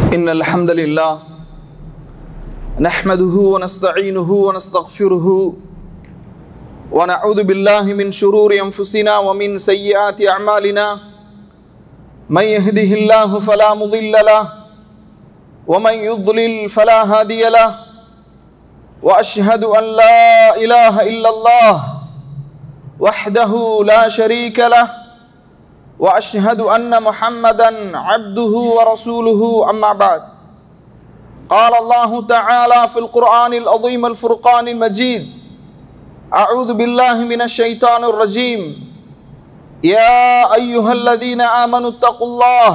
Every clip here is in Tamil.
إن الحمد لله نحمده ونستعينه ونستغفره ونعوذ بالله من شرور أنفسنا ومن سيئات أعمالنا من يهده الله فلا مضل له ومن يضلل فلا هادي له وأشهد أن لا إله إلا الله وحده لا شريك له واشهد ان محمدا عبده ورسوله اما بعد قال الله تعالى في القران العظيم الفرقان المجيد اعوذ بالله من الشيطان الرجيم يا ايها الذين امنوا اتقوا الله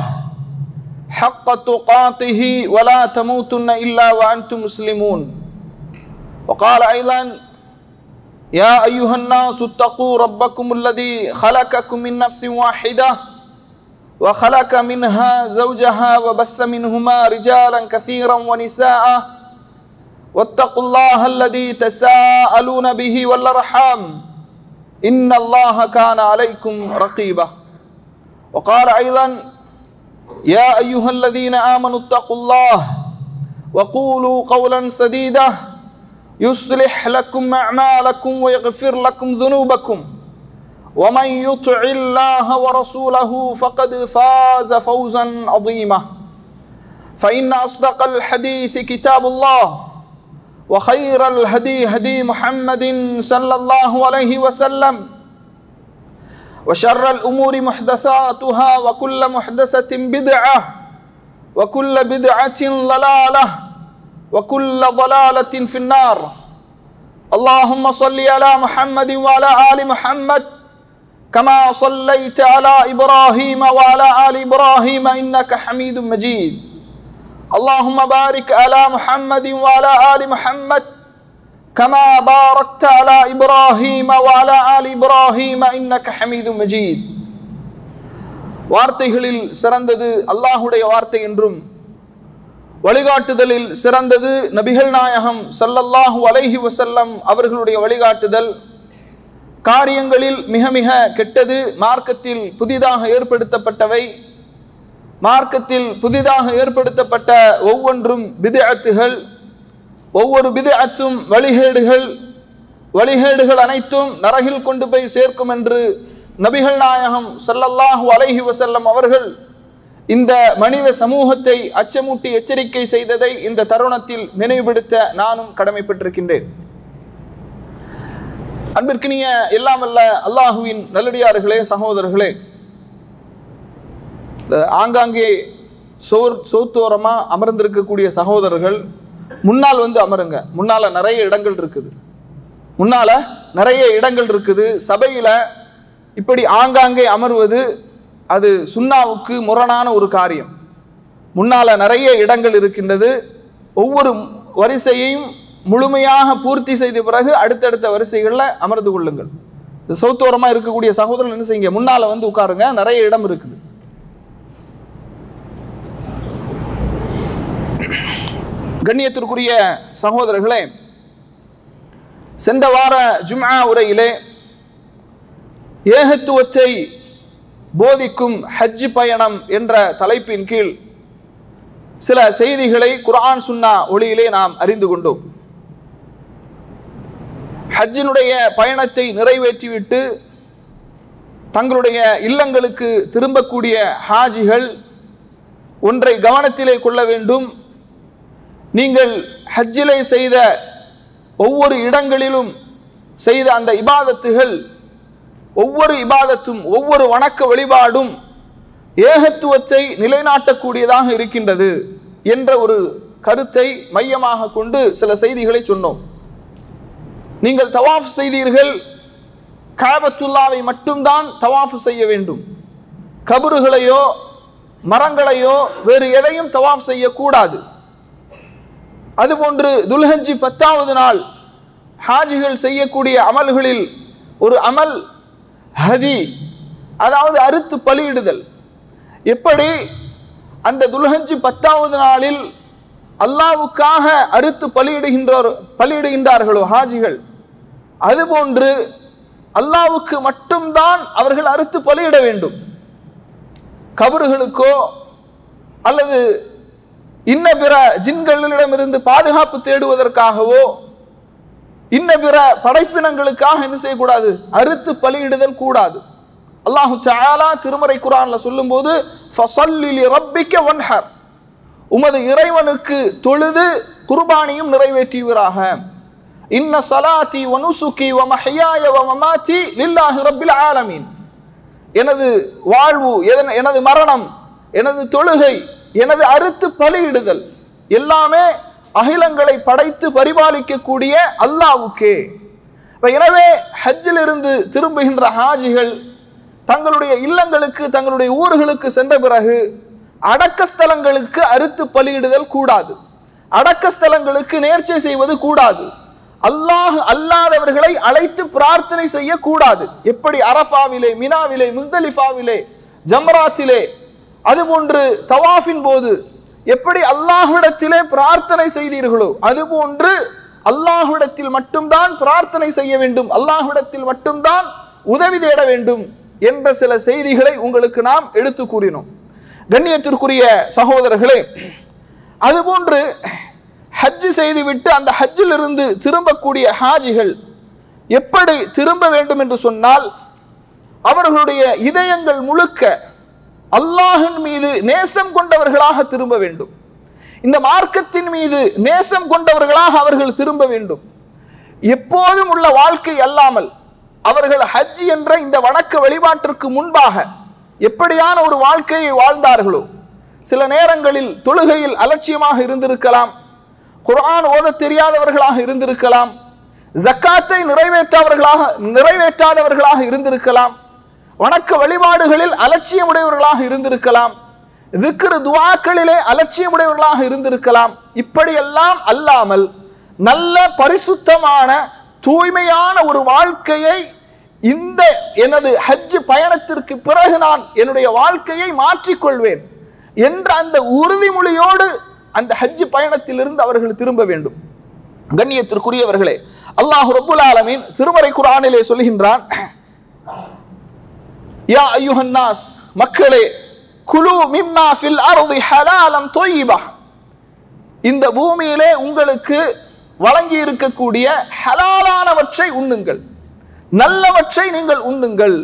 حق تقاته ولا تموتن الا وانتم مسلمون وقال ايضا يا أيها الناس اتقوا ربكم الذي خلقكم من نفس واحدة وخلق منها زوجها وبث منهما رجالا كثيرا ونساء واتقوا الله الذي تساءلون به والأرحام إن الله كان عليكم رقيبا وقال أيضا يا أيها الذين آمنوا اتقوا الله وقولوا قولا سديدا يصلح لكم أعمالكم ويغفر لكم ذنوبكم ومن يطع الله ورسوله فقد فاز فوزا عظيما فإن أصدق الحديث كتاب الله وخير الهدي هدي محمد صلى الله عليه وسلم وشر الأمور محدثاتها وكل محدثة بدعة وكل بدعة ضلالة وكل ضلالة في النار اللهم صل على محمد وعلى آل محمد كما صليت على إبراهيم وعلى آل إبراهيم إنك حميد مجيد اللهم بارك على محمد وعلى آل محمد كما باركت على إبراهيم وعلى آل إبراهيم إنك حميد مجيد வார்த்தைகளில் சிறந்தது அல்லாஹுடைய வார்த்தை என்றும் வழிகாட்டுதலில் சிறந்தது நபிகள் நாயகம் சல்லல்லாஹு அலைஹி வசல்லம் அவர்களுடைய வழிகாட்டுதல் காரியங்களில் மிக மிக கெட்டது மார்க்கத்தில் புதிதாக ஏற்படுத்தப்பட்டவை மார்க்கத்தில் புதிதாக ஏற்படுத்தப்பட்ட ஒவ்வொன்றும் பிதஅத்துகள் ஒவ்வொரு பிதஅத்தும் வழிகேடுகள் வழிகேடுகள் அனைத்தும் நரகில் கொண்டு போய் சேர்க்கும் என்று நபிகள் நாயகம் சல்லல்லாஹு அலைஹி வசல்லம் அவர்கள் இந்த மனித சமூகத்தை அச்சமூட்டி எச்சரிக்கை செய்ததை இந்த தருணத்தில் நினைவுபடுத்த நானும் கடமைப்பட்டிருக்கின்றேன் அன்பிற்கினிய எல்லாமல்ல அல்லாஹுவின் நல்லடியார்களே சகோதரர்களே இந்த ஆங்காங்கே சோர் சோத்தோரமாக அமர்ந்திருக்கக்கூடிய சகோதரர்கள் முன்னால் வந்து அமருங்க முன்னால் நிறைய இடங்கள் இருக்குது முன்னால் நிறைய இடங்கள் இருக்குது சபையில் இப்படி ஆங்காங்கே அமர்வது அது சுண்ணாவுக்கு முரணான ஒரு காரியம் முன்னால் நிறைய இடங்கள் இருக்கின்றது ஒவ்வொரு வரிசையையும் முழுமையாக பூர்த்தி செய்த பிறகு அடுத்தடுத்த வரிசைகளில் அமர்ந்து கொள்ளுங்கள் இந்த சௌத்தோரமாக இருக்கக்கூடிய சகோதரர்கள் என்ன செய்யுங்க முன்னால் வந்து உட்காருங்க நிறைய இடம் இருக்குது கண்ணியத்திற்குரிய சகோதரர்களே சென்ற வார ஜும்ஆ உரையிலே ஏகத்துவத்தை போதிக்கும் ஹஜ் பயணம் என்ற தலைப்பின் கீழ் சில செய்திகளை குரான் சுன்னா ஒளியிலே நாம் அறிந்து கொண்டோம் ஹஜ்ஜினுடைய பயணத்தை நிறைவேற்றிவிட்டு தங்களுடைய இல்லங்களுக்கு திரும்பக்கூடிய ஹாஜிகள் ஒன்றை கவனத்திலே கொள்ள வேண்டும் நீங்கள் ஹஜ்ஜிலே செய்த ஒவ்வொரு இடங்களிலும் செய்த அந்த இபாதத்துகள் ஒவ்வொரு இபாதத்தும் ஒவ்வொரு வணக்க வழிபாடும் ஏகத்துவத்தை நிலைநாட்டக்கூடியதாக இருக்கின்றது என்ற ஒரு கருத்தை மையமாக கொண்டு சில செய்திகளை சொன்னோம் நீங்கள் தவாஃப் செய்தீர்கள் காபத்துல்லாவை மட்டும்தான் தவாஃப் செய்ய வேண்டும் கபறுகளையோ மரங்களையோ வேறு எதையும் தவாஃப் செய்யக்கூடாது அதுபோன்று துல்ஹஞ்சி பத்தாவது நாள் ஹாஜிகள் செய்யக்கூடிய அமல்களில் ஒரு அமல் ஹதி அதாவது அறுத்து பலியிடுதல் எப்படி அந்த துல்ஹஞ்சி பத்தாவது நாளில் அல்லாவுக்காக அறுத்து பலியிடுகின்றோர் பலியிடுகின்றார்களோ ஹாஜிகள் அதுபோன்று அல்லாவுக்கு மட்டும்தான் அவர்கள் அறுத்து பலியிட வேண்டும் கபறுகளுக்கோ அல்லது இன்ன பிற ஜின்களிடமிருந்து பாதுகாப்பு தேடுவதற்காகவோ இன்ன பிற படைப்பினங்களுக்காக என்ன செய்யக்கூடாது அறுத்து பலியிடுதல் கூடாது அல்லாஹு தஆலா திருமறை குரான்ல சொல்லும்போது ஃபஸல்லி ரப்பிக்க வன்ஹர் உமது இறைவனுக்கு தொழுது குர்பானியும் நிறைவேற்றுவீராக இன்ன சலாத்தி வனுசுகி வ மஹ்யாய வ மமாத்தி லில்லாஹி ரப்பில் ஆலமீன் எனது வாழ்வு எதன்- எனது மரணம் எனது தொழுகை எனது அறுத்து பலியிடுதல் எல்லாமே அகிலங்களை படைத்து பரிபாலிக்கக்கூடிய அல்லாவுக்கே அப்ப எனவே ஹஜ்ஜில் இருந்து திரும்புகின்ற ஹாஜிகள் தங்களுடைய இல்லங்களுக்கு தங்களுடைய ஊர்களுக்கு சென்ற பிறகு அடக்கஸ்தலங்களுக்கு அறுத்து பலியிடுதல் கூடாது அடக்கஸ்தலங்களுக்கு நேர்ச்சை செய்வது கூடாது அல்லாஹ் அல்லாதவர்களை அழைத்து பிரார்த்தனை செய்யக்கூடாது எப்படி அரஃபாவிலே மினாவிலே முஸ்தலிஃபாவிலே ஜம்ராத்திலே அதுபோன்று தவாஃபின் போது எப்படி அல்லாஹ்விடத்திலே பிரார்த்தனை செய்தீர்களோ அதுபோன்று அல்லாஹ்விடத்தில் மட்டும்தான் பிரார்த்தனை செய்ய வேண்டும் அல்லாஹ்விடத்தில் மட்டும்தான் உதவி தேட வேண்டும் என்ற சில செய்திகளை உங்களுக்கு நாம் எடுத்து கூறினோம் கண்ணியத்திற்குரிய சகோதரர்களே அதுபோன்று ஹஜ்ஜு செய்துவிட்டு அந்த ஹஜ்ஜில் இருந்து திரும்பக்கூடிய ஹாஜிகள் எப்படி திரும்ப வேண்டும் என்று சொன்னால் அவர்களுடைய இதயங்கள் முழுக்க அல்லாஹின் மீது நேசம் கொண்டவர்களாக திரும்ப வேண்டும் இந்த மார்க்கத்தின் மீது நேசம் கொண்டவர்களாக அவர்கள் திரும்ப வேண்டும் எப்போதும் உள்ள வாழ்க்கை அல்லாமல் அவர்கள் ஹஜ் என்ற இந்த வணக்க வழிபாட்டிற்கு முன்பாக எப்படியான ஒரு வாழ்க்கையை வாழ்ந்தார்களோ சில நேரங்களில் தொழுகையில் அலட்சியமாக இருந்திருக்கலாம் குர்ஆன் ஓதத் தெரியாதவர்களாக இருந்திருக்கலாம் ஜக்காத்தை நிறைவேற்றாதவர்களாக நிறைவேற்றாதவர்களாக இருந்திருக்கலாம் வணக்க வழிபாடுகளில் அலட்சியமுடையவர்களாக இருந்திருக்கலாம் திக்ரு துவாக்களிலே அலட்சியமுடையவர்களாக இருந்திருக்கலாம் இப்படியெல்லாம் அல்லாமல் நல்ல பரிசுத்தமான தூய்மையான ஒரு வாழ்க்கையை இந்த எனது ஹஜ் பயணத்திற்கு பிறகு நான் என்னுடைய வாழ்க்கையை மாற்றிக்கொள்வேன் என்ற அந்த உறுதிமொழியோடு அந்த ஹஜ் பயணத்திலிருந்து அவர்கள் திரும்ப வேண்டும் கண்ணியத்திற்குரியவர்களே அல்லாஹ் ரப்புல் ஆலமீன் திருமறை குர்ஆனிலே சொல்கின்றான் யா ஐயுஹன்னாஸ் மக்களே குலு மிம்மா ஃபில் அர்தி ஹலாலம் தொய்யிபா இந்த பூமியிலே உங்களுக்கு வழங்கி இருக்கக்கூடிய ஹலாலானவற்றை உண்ணுங்கள் நல்லவற்றை நீங்கள் உண்ணுங்கள்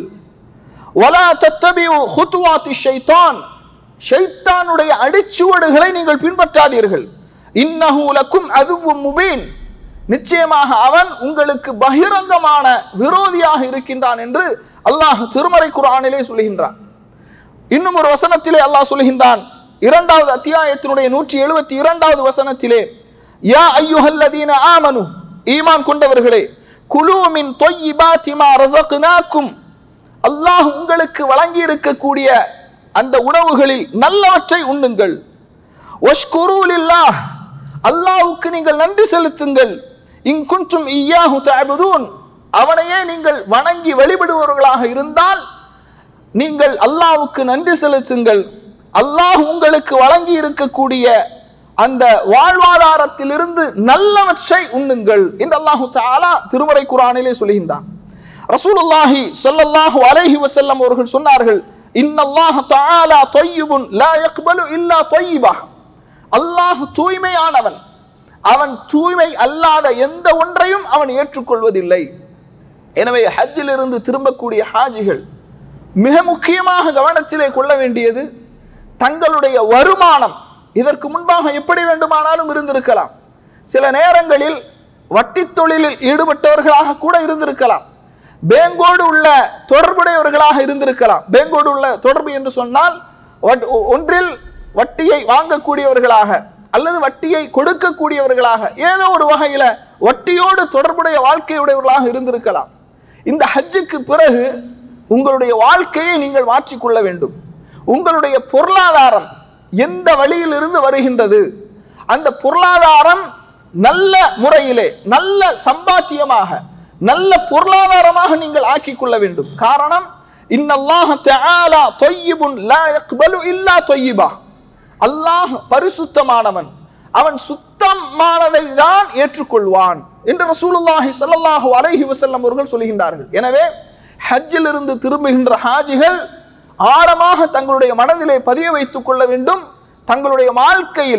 வலா தத்தபியு ஹுத்துவாத்தி ஷைத்தான் ஷைத்தானுடைய அடிச்சுவடுகளை நீங்கள் பின்பற்றாதீர்கள் இன்னஹு லக்கும் அதுவும் முபீன் நிச்சயமாக அவன் உங்களுக்கு பகிரங்கமான விரோதியாக இருக்கின்றான் என்று அல்லாஹ் திருமறை குர்ஆனிலே சொல்கின்றான் இன்னும் ஒரு வசனத்திலே அல்லாஹ் சொல்கின்றான் இரண்டாவது அத்தியாயத்தினுடைய நூற்றி எழுபத்தி இரண்டாவது வசனத்திலே யா ஐயுஹல்லதீன ஆமனு ஈமான் கொண்டவர்களே குலு மின் தொய்யிபாத்தி மா ரஸக்னாக்கும் அல்லாஹ் உங்களுக்கு வழங்கி இருக்கக்கூடிய அந்த உணவுகளில் நல்லவற்றை உண்ணுங்கள் ஒஷ்குரூலில்லாஹ் அல்லாஹ்வுக்கு நீங்கள் நன்றி செலுத்துங்கள் இங்குன்றும் இய்யாஹு தஅபுதூன் அவனையே நீங்கள் வணங்கி வழிபடுபவர்களாக இருந்தால் நீங்கள் அல்லாஹ்வுக்கு நன்றி செலுத்துங்கள் அல்லாஹ் உங்களுக்கு வழங்கி இருக்கக்கூடிய அந்த வாழ்வாதாரத்திலிருந்து நல்லவற்றை உண்ணுங்கள் என்று அல்லாஹு தஆலா திருமறை குர்ஆனிலே சொல்கின்றான் ரசூலுல்லாஹி ஸல்லல்லாஹு அலைஹி வஸல்லம் அவர்கள் சொன்னார்கள் இன்னல்லாஹ தஆலா தொய்யிபுன் லா யக்பலு இல்லா தொய்யிபா அல்லாஹ் தூய்மையானவன் அவன் தூய்மை அல்லாத எந்த ஒன்றையும் அவன் ஏற்றுக்கொள்வதில்லை எனவே ஹஜ்ஜில் இருந்து திரும்பக்கூடிய ஹாஜிகள் மிக முக்கியமாக கவனத்திலே கொள்ள வேண்டியது தங்களுடைய வருமானம் இதற்கு முன்பாக எப்படி வேண்டுமானாலும் இருந்திருக்கலாம் சில நேரங்களில் வட்டித் தொழிலில் ஈடுபட்டவர்களாக கூட இருந்திருக்கலாம் பேங்கோடு உள்ள தொடர்புடையவர்களாக இருந்திருக்கலாம் பேங்கோடு உள்ள தொடர்பு என்று சொன்னால் வட்- ஒன்றில் வட்டியை வாங்கக்கூடியவர்களாக அல்லது வட்டியை கொடுக்கக்கூடியவர்களாக ஏதோ ஒரு வகையில் வட்டியோடு தொடர்புடைய வாழ்க்கையுடையவர்களாக இருந்திருக்கலாம் இந்த ஹஜ்ஜுக்கு பிறகு உங்களுடைய வாழ்க்கையை நீங்கள் மாற்றிக்கொள்ள வேண்டும் உங்களுடைய பொருளாதாரம் எந்த வழியிலிருந்து வருகின்றது அந்த பொருளாதாரம் நல்ல முறையிலே நல்ல சம்பாத்தியமாக நல்ல பொருளாதாரமாக நீங்கள் ஆக்கிக் கொள்ள வேண்டும் காரணம் இன்னல்லாஹ தஆலா தொய்யிபுன் லா யக்பலு இல்லா தொய்யிபா அல்லாஹ் பரிசுத்தமானவன் அவன் சுத்தமானதை தான் ஏற்றுக்கொள்வான் என்று ரசூலுல்லாஹி ஸல்லல்லாஹு அலைஹி வஸல்லம் அவர்கள் சொல்கின்றார்கள் எனவே ஹஜ்ஜில் இருந்து திரும்புகின்ற ஹாஜிகள் ஆழமாக தங்களுடைய மனதிலே பதிய வைத்துக் கொள்ள வேண்டும் தங்களுடைய வாழ்க்கையில்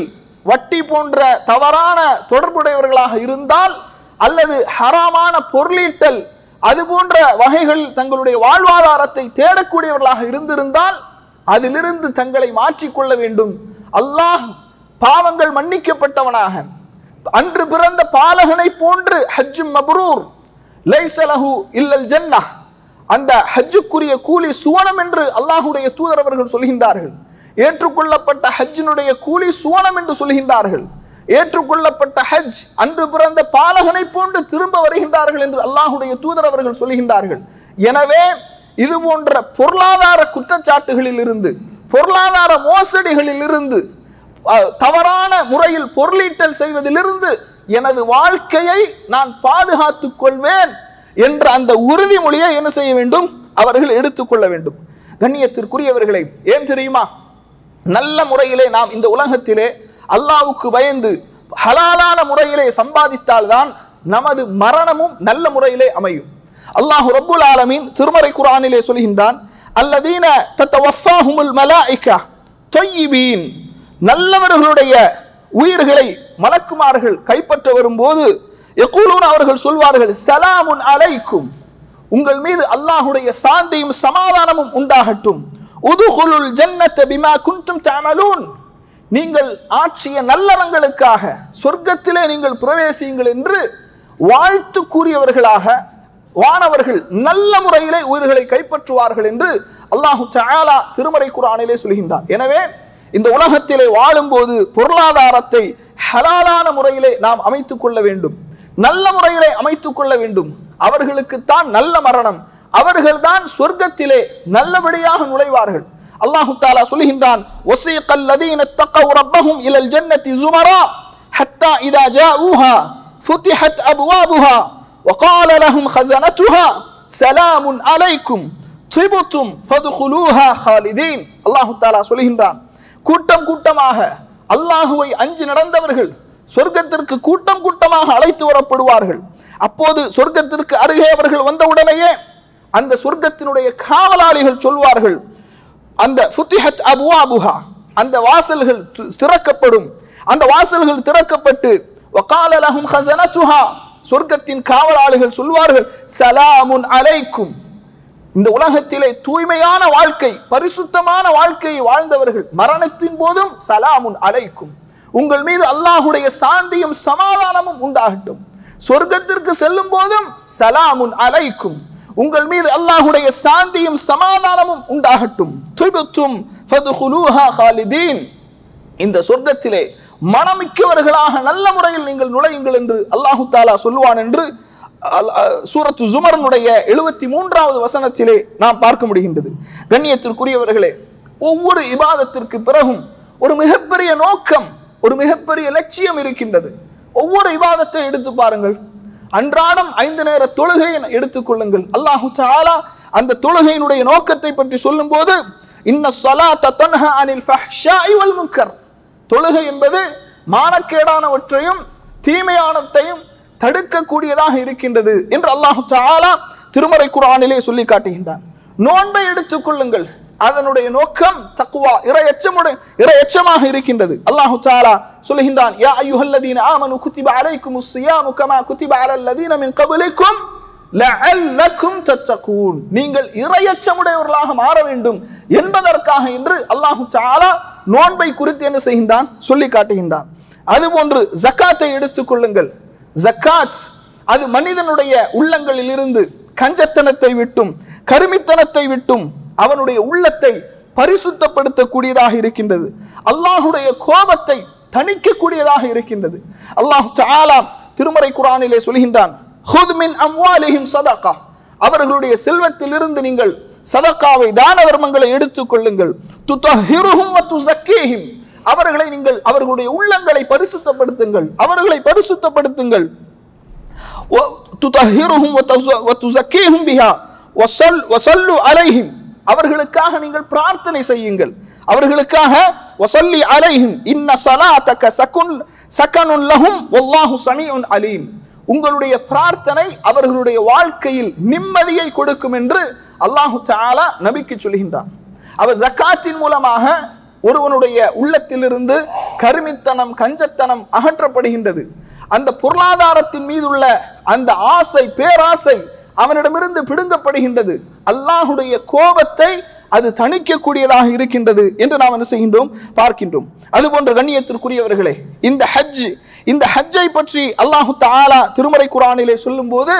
வட்டி போன்ற தவறான தொடர்புடையவர்களாக இருந்தால் அல்லது ஹராமான பொருளீட்டல் அது போன்ற வகைகள் தங்களுடைய வாழ்வாதாரத்தை தேடக்கூடியவர்களாக இருந்திருந்தால் அதிலிருந்து தங்களை மாற்றிக்கொள்ள வேண்டும் அல்லாஹ் பாவங்கள் மன்னிக்கப்பட்டவனாக அன்று பிறந்த பாலகனை போன்று ஹஜ்ஜு மப்ரூர் லைசலஹு இல்லல் ஜன்னா அந்த ஹஜ்ஜுக்குரிய கூலி சுவனம் என்று அல்லாஹுடைய தூதர் அவர்கள் சொல்கின்றார்கள் ஏற்றுக்கொள்ளப்பட்ட ஹஜ்ஜினுடைய கூலி சுவனம் என்று சொல்கின்றார்கள் ஏற்றுக்கொள்ளப்பட்ட ஹஜ் அன்று பிறந்த பாலகனை போன்று திரும்ப வருகின்றார்கள் என்று அல்லாஹுடைய தூதர் அவர்கள் சொல்கின்றார்கள் எனவே இது போன்ற பொருளாதார குற்றச்சாட்டுகளில் இருந்து பொருளாதார மோசடிகளில் இருந்து அஹ், தவறான முறையில் பொருளீட்டல் செய்வதிலிருந்து எனது வாழ்க்கையை நான் பாதுகாத்துக் கொள்வேன் என்ற அந்த உறுதிமொழியை என்ன செய்ய வேண்டும் அவர்கள் எடுத்துக்கொள்ள வேண்டும் கண்ணியத்திற்குரியவர்களை ஏன் தெரியுமா நல்ல முறையிலே நாம் இந்த உலகத்திலே அல்லாவுக்கு பயந்து ஹலாலான முறையிலே சம்பாதித்தால்தான் நமது மரணமும் நல்ல முறையிலே அமையும் அல்லாஹ் ரப்புல் ஆலமீன் திருமறை குர்ஆனிலே சொல்கின்றான் அல்லதீன தத்தவஃபாஹுமுல் மலாயிகா தொய்யிபீன் நல்லவர்களுடைய உயிர்களை மலக்குமார்கள் கைப்பற்ற வரும்போது யகூலூன் அவர்கள் சொல்வார்கள் சலாமுன் அலைக்கும் உங்கள் மீது அல்லாஹுடைய சாந்தியும் சமாதானமும் உண்டாகட்டும் உதுகுலுல் ஜன்னத்த பிமா குன்தும் தஅமலூன் நீங்கள் ஆற்றிய நல்லறங்களுக்காக சொர்க்கத்திலே நீங்கள் பிரவேசியுங்கள் என்று வாழ்த்து கூறியவர்களாக வானவர்கள் நல்ல முறையிலே உயிர்களை கைப்பற்றுவார்கள் என்று அல்லாஹு தஆலா திருமறை குர்ஆனிலே சொல்கின்றார் எனவே இந்த உலகத்திலே வாழும்போது பொருளாதாரத்தை ஹலாலான முறையிலே நாம் அமைத்துக் கொள்ள வேண்டும் நல்ல முறையிலே அமைத்துக் கொள்ள வேண்டும் அவர்களுக்குத்தான் நல்ல மரணம் அவர்கள்தான் சொர்க்கத்திலே நல்லபடியாக நுழைவார்கள் அல்லாஹு தாலா சொல்கின்றான் وَسِيقَ الَّذِينَ اتَّقَوْا رَبَّهُمْ إِلَى الْجَنَّةِ زُمَرًا حَتَّى إِذَا جَاءُوهَا فُتِحَتْ أَبْوَابُهَا وَقَالَ لَهُمْ خَزَنَتُهَا سَلَامٌ عَلَيْكُمْ طِبْتُمْ فَادْخُلُوهَا خَالِدِينَ அல்லாஹு தாலா சொல்கின்றான் கூட்டம் கூட்டமாக அல்லாஹுவை அஞ்சு நடந்தவர்கள் சொர்க்கத்திற்கு கூட்டம் கூட்டமாக அழைத்து வரப்படுவார்கள் அப்போது சொர்க்கத்திற்கு அருகே அவர்கள் வந்தவுடனேயே அந்த சொர்க்கத்தினுடைய காவலாளிகள் சொல்வார்கள் அந்த ஃபுத்திஹத் அபுவாபுஹா அந்த வாசல்கள் தி- திறக்கப்படும் அந்த வாசல்கள் திறக்கப்பட்டு வகால லஹும் ஹஸனத்துஹா சொர்க்கத்தின் காவலாளிகள் சொல்வார்கள் சலாமுன் அலைக்கும் இந்த உலகத்திலே தூய்மையான வாழ்க்கை பரிசுத்தமான வாழ்க்கையை வாழ்ந்தவர்கள் மரணத்தின் போதும் சலாமுன் அலைக்கும் உங்கள் மீது அல்லாஹுடைய சாந்தியும் சமாதானமும் உண்டாகட்டும் சொர்க்கத்திற்கு செல்லும் போதும் சலாமுன் அலைக்கும் உங்கள் மீது அல்லாஹுடைய சாந்தியும் சமாதானமும் உண்டாகட்டும் துய்பத்தும் ஃபதுஹுலூஹா ஹாலிதீன் இந்த சொர்க்கத்திலே மனமிக்கவர்களாக நல்ல முறையில் நீங்கள் நுழையுங்கள் என்று அல்லாஹு தாலா சொல்லுவான் என்று அல்- அ, சூரத்து ஜுமரனுடைய எழுபத்தி மூன்றாவது வசனத்திலே நாம் பார்க்க முடிகின்றது கண்ணியத்திற்குரியவர்களே ஒவ்வொரு இபாதத்திற்கு பிறகும் ஒரு மிகப்பெரிய நோக்கம் ஒரு மிகப்பெரிய லட்சியம் இருக்கின்றது ஒவ்வொரு இபாதத்தை எடுத்து பாருங்கள் அன்றாடம் ஐந்து நேர தொழுகையை எடுத்துக்கொள்ளுங்கள் அல்லாஹு தஆலா அந்த தொழுகையினுடைய நோக்கத்தை பற்றி சொல்லும்போது இன்ன ஸலாத்த தன்ஹா அனில் ஃபஹ்ஷாஇ வல் முன்கர் தொழுகை என்பது மானக்கேடானவற்றையும் தீமையானத்தையும் தடுக்கக்கூடியதாக இருக்கின்றது என்று அல்லாஹு தஆலா திருமறை குர்ஆனிலே சொல்லி காட்டுகின்றான் நோன்பை எடுத்துக்கொள்ளுங்கள் அதனுடைய நோக்கம் தக்குவா இறையச்சமுடைய இறையச்சமாக இருக்கின்றது அல்லாஹு தஆலா சொல்கின்றான் யா அய்யுஹல்லதீன ஆமனு குத்திப அலைக்குமுஸ் ஸியாமு கமா குத்திப அலல் லதீன மின் கப்லிக்கும் லஅல்லக்கும் தத்தகூன் நீங்கள் இறையச்சமுடையவர்களாக மாற வேண்டும் என்பதற்காக என்று அல்லாஹு தஆலா நோன்பை குறித்து என்ன செய்கின்றான் சொல்லி காட்டுகின்றான் அதுபோன்று ஜக்காத்தை எடுத்துக்கொள்ளுங்கள் ஜக்காத் அது மனிதனுடைய உள்ளங்களில் இருந்து கஞ்சத்தனத்தை விட்டும் கருமித்தனத்தை விட்டும் அவனுடைய உள்ளத்தை பரிசுத்தப்படுத்தக்கூடியதாக இருக்கின்றது அல்லாஹுடைய கோபத்தை தணிக்கக்கூடியதாக இருக்கின்றது அல்லாஹ் தஆலா திருமறை குர்ஆனிலே சொல்கின்றான் "ஹுத் மின் அம்வாலிஹிம் சதகா அவர்களுடைய செல்வத்திலிருந்து நீங்கள் சதக்காவை தான தர்மங்களை எடுத்துக்கொள்ளுங்கள் துத்தஹிருஹும் வ துஸக்கீஹிம் அவர்களை நீங்கள் அவர்களுடைய உள்ளங்களை பரிசுத்தப்படுத்துங்கள் அவர்களை பரிசுத்தப்படுத்துங்கள் துதஹிருஹும் வத்துஸக்கீஹும் பிஹா வஸல் வஸல்லு அலைஹிம் அவர்களுக்காக நீங்கள் பிரார்த்தனை செய்யுங்கள் அவர்களுக்காக வஸல்லி அலைஹிம் இன்ன ஸலாத்தக சகுன் சகனுன் லஹும் வல்லாஹு ஸமீஉன் அலீம் உங்களுடைய பிரார்த்தனை அவர்களுடைய வாழ்க்கையில் நிம்மதியை கொடுக்கும் என்று அல்லாஹு தஆலா நபிக்கு சொல்கின்றான் அவர் ஜக்காத்தின் மூலமாக ஒருவனுடைய உள்ளத்திலிருந்து கருமித்தனம் கஞ்சத்தனம் அகற்றப்படுகின்றது அந்த பொருளாதாரத்தின் மீதுள்ள அந்த ஆசை பேராசை அவனிடமிருந்து பிடுங்கப்படுகின்றது அல்லாஹுடைய கோபத்தை அது தணிக்கக்கூடியதாக இருக்கின்றது என்று நாம் என்ன செய்கின்றோம் பார்க்கின்றோம் அதுபோன்ற கண்ணியத்திற்குரியவர்களே இந்த ஹஜ் இந்த ஹஜ்ஜை பற்றி அல்லாஹு தஆலா திருமறை குரானிலே சொல்லும்போது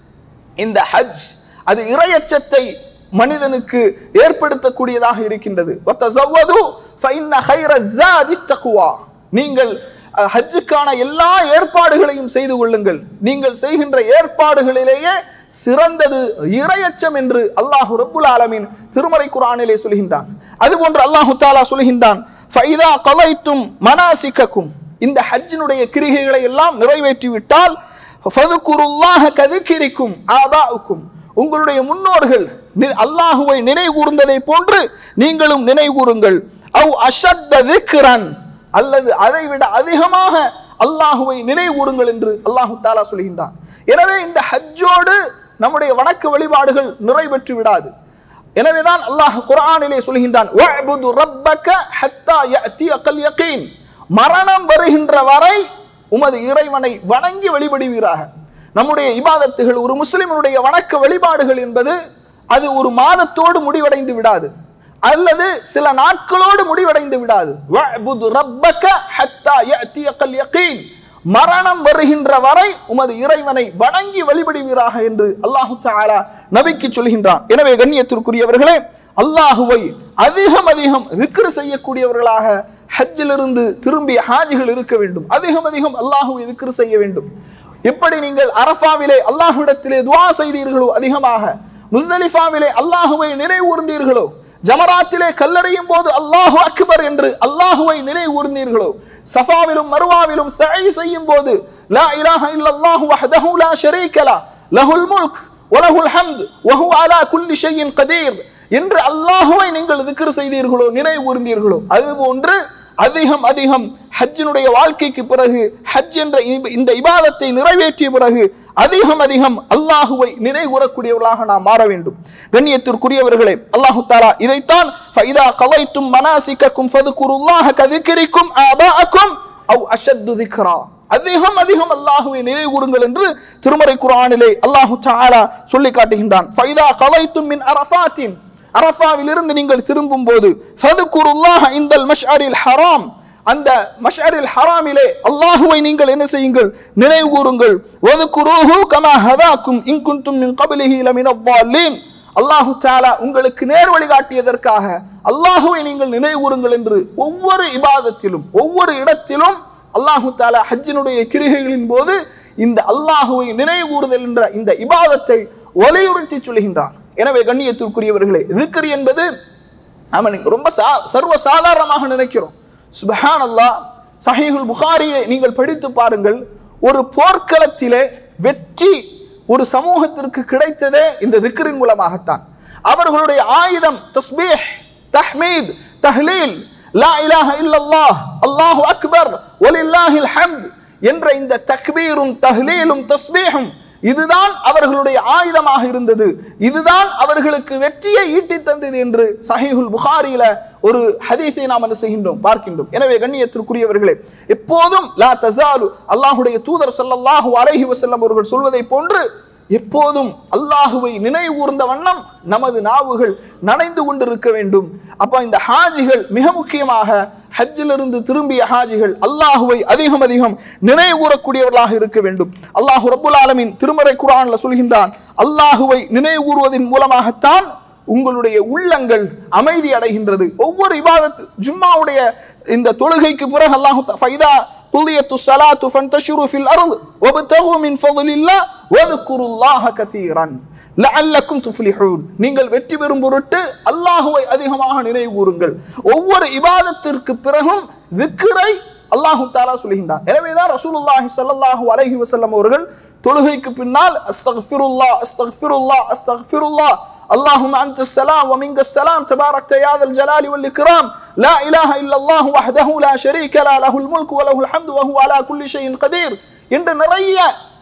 இந்த ஹஜ் அது இறையச்சத்தை மனிதனுக்கு ஏற்படுத்தக்கூடியதாக இருக்கின்றது வத்தஸவ்வது ஃபஇன்ன கைர ஸாதி தக்வா நீங்கள் அஹ், ஹஜ்ஜுக்கான எல்லா ஏற்பாடுகளையும் செய்து கொள்ளுங்கள் நீங்கள் செய்கின்ற ஏற்பாடுகளிலேயே சிறந்தது இறையச்சம் என்று அல்லாஹு ரப்புல் ஆலமீன் திருமறை குரானிலே சொல்கின்றான் அதுபோன்று அல்லாஹு தாலா சொல்கின்றான் ஃபைதா கலைத்தும் மனாசிக்கக்கும் இந்த ஹஜ்ஜினுடைய கிரிகைகளை எல்லாம் நிறைவேற்றிவிட்டால் ஃபதுக்குருல்லாஹ கதுக்கிரிக்கும் ஆபாவுக்கும் உங்களுடைய முன்னோர்கள் நி- அல்லாஹுவை நினைகூர்ந்ததை போன்று நீங்களும் நினைகூருங்கள் அவ் அஷத்த திக்ரன் அல்லது அதை விட அதிகமாக அல்லாஹுவை நினைகூருங்கள் என்று அல்லாஹு தாலா சொல்கின்றான் எனவே இந்த ஹஜ்ஜோடு நம்முடைய வணக்க வழிபாடுகள் நிறைவேற்றி விடாது எனவேதான் அல்லாஹ் குர்ஆனிலே சொல்கின்றான் வஅ்புது ரப்பக ஹத்தா யஅதியகல் யகீன் மரணம் வருகின்ற வரை உமது இறைவனை வணங்கி வழிபடுவீராக நம்முடைய இபாதத்துகள் ஒரு முஸ்லிமனுடைய வணக்க வழிபாடுகள் என்பது அது ஒரு மாதத்தோடு முடிவடைந்து விடாது அல்லது சில நாட்களோடு முடிவடைந்து விடாது வஅ்புது ரப்பக ஹத்தா யஅதியகல் யகீன் மரணம் வருகின்ற வரை உமது இறைவனை வணங்கி வழிபடுவீராக என்று அல்லாஹு தஆலா நபிக்கு சொல்கின்றான் எனவே கண்ணியத்திற்குரியவர்களே அல்லாஹுவை அதிகம் அதிகம் திக்ரு செய்யக்கூடியவர்களாக ஹஜ்ஜிலிருந்து திரும்பிய ஹாஜிகள் இருக்க வேண்டும் அதிகம் அதிகம் அல்லாஹுவை திக்ரு செய்ய வேண்டும் எப்படி நீங்கள் அரஃபாவிலே அல்லாஹ்விடத்திலே துஆ செய்தீர்களோ அதிகமாக முஸ்தலிஃபாவிலே அல்லாஹுவை நினைவூர்ந்தீர்களோ ஜமராத்திலே கல்லறையும் போது அல்லாஹு அக்பர் என்று அல்லாஹுவை நினைவூர்ந்தீர்களோ சஃபாவிலும் மர்வாவிலும் சஐ செய்யும் போது லா இலாஹ இல்லல்லாஹு வஹ்தஹு லா ஷரீக லா லஹுல் முல்க் வலஹுல் ஹம்த் வஹுவ அலா குல்லி ஷைஇன் கதீர் என்று அல்லாஹுவை நீங்கள் திக்ர் செய்தீர்களோ நினைவூர்ந்தீர்களோ அதுபோன்று அதிகம் அதிகம் ஹஜ்ஜினுடைய வாழ்க்கைக்கு பிறகு ஹஜ் என்ற இப- இந்த இபாதத்தை நிறைவேற்றிய பிறகு அதிகம் அதிகம் அல்லாஹுவை நினைவுறக்கூடியவர்களாக நாம் மாற வேண்டும் கண்ணியத்திற்குரியவர்களே அல்லாஹு தாலா இதைத்தான் ஃபைதா கலைத்தும் மனாசிக்கக்கும் ஃபதுகுருல்லாஹ கதிக்கிரிக்கும் ஆபாஅக்கும் அவ் அஷத்து திக்ரா அதிகம் அதிகம் அல்லாஹுவை நினைவுகூருங்கள் என்று திருமறை குர்ஆனிலே அல்லாஹு தஆலா சொல்லி காட்டுகின்றான் ஃபைதா கலைத்தும் மின் அரஃபாத்தின் அரஃபாவிலிருந்து நீங்கள் திரும்பும் போது ஃபதுகுருல்லாஹ இந்தல் மஷ்அரில் ஹராம் அந்த மஷ்அரில் ஹராமிலே அல்லாஹுவை நீங்கள் என்ன செய்யுங்கள் நினைவு கூறுங்கள் வதுகுருஹு கமா ஹதாக்கும் இன் குன்தும் மின் கபிலிஹி லமின ضالين அல்லாஹு தஆலா உங்களுக்கு நேர் வழி காட்டியதற்காக அல்லாஹுவை நீங்கள் நினைவு கூறுங்கள் என்று ஒவ்வொரு இபாதத்திலும் ஒவ்வொரு இடத்திலும் அல்லாஹு தாலா ஹஜ்ஜினுடைய கிரிகைகளின் போது இந்த அல்லாஹுவை நினைவு கூறுதல் என்ற இந்த இபாதத்தை வலியுறுத்தி சொல்கின்றான் எனவே கண்ணியத்திற்குரியவர்களே திக்ர் என்பது நாம நீங்க ரொம்ப சா சர்வ சாதாரணமாக நினைக்கிறோம் சுபஹான் அல்லாஹ் சஹீஹுல் புகாரியை நீங்கள் படித்து பாருங்கள் ஒரு போர்க்களத்திலே வெற்றி ஒரு சமூகத்திற்கு கிடைத்ததே இந்த திக்ரின் மூலமாகத்தான் அவர்களுடைய ஆயுதம் தஸ்பீஹ் தஹ்மீத் தஹ்லீல் லா இலாஹ இல்லல்லாஹ் அல்லாஹு அக்பர் வலில்லாஹில் ஹம்த் என்ற இந்த தக்பீரும் தஹ்லீலும் தஸ்பீஹும் இதுதான் அவர்களுடைய ஆயுதமாக இருந்தது இதுதான் அவர்களுக்கு வெற்றியை ஈட்டி தந்தது என்று சஹீஹுல் புகாரியில ஒரு ஹதீஸை நாம் என்ன செய்கின்றோம் பார்க்கின்றோம் எனவே கண்ணியத்திற்குரியவர்களே எப்போதும் லா தஸாலு அல்லாஹுடைய தூதர் ஸல்லல்லாஹு அலைஹி வஸல்லம் அவர்கள் சொல்வதை போன்று எப்போதும் அல்லாஹுவை நினைவூர்ந்த வண்ணம் நமது நாவுகள் நனைந்து கொண்டிருக்க வேண்டும் அப்ப இந்த ஹாஜிகள் மிக முக்கியமாக ஹஜ்ஜிலிருந்து திரும்பிய ஹாஜிகள் அல்லாஹுவை அதிகம் அதிகம் நினைவுகூறக்கூடியவர்களாக இருக்க வேண்டும் அல்லாஹு ரப்புல் ஆலமீன் திருமறை குர்ஆன்ல சொல்கின்றான் அல்லாஹுவை நினைவுகூறுவதன் மூலமாகத்தான் உங்களுடைய உள்ளங்கள் அமைதி அடைகின்றது ஒவ்வொரு இபாதத் ஜும்மாவுடைய இந்த தொழுகைக்கு பிறகு அல்லாஹு தா- ஃபைதா قضيت الصلاة فانتشروا في الأرض وابتغوا من فضل الله واذكروا الله كثيرا لعلكم تفلحون நீங்கள் வெற்றி பெறும் பொருட்டு அல்லாஹுவை அதிகமாக நினைவு கூறுங்கள் ஒவ்வொரு இபாதத்திற்கு பிறகும் திக்ரை அல்லாஹு தாலா சொல்கின்றான் எனவேதான் ரசூலுல்லாஹி ஸல்லல்லாஹு அலைஹி வஸல்லம் அவர்கள் தொழுகைக்கு பின்னால் அஸ்தக்ஃபிருல்லாஹ் அஸ்தக்ஃபிருல்லாஹ் அஸ்தக்ஃபிருல்லாஹ் اللهم أنت السلام ومنك السلام تباركت يا ذا الجلال والإكرام لا إله إلا الله وحده لا شريك له له الملك وله الحمد وهو على كل شيء قدير என்று நிறைய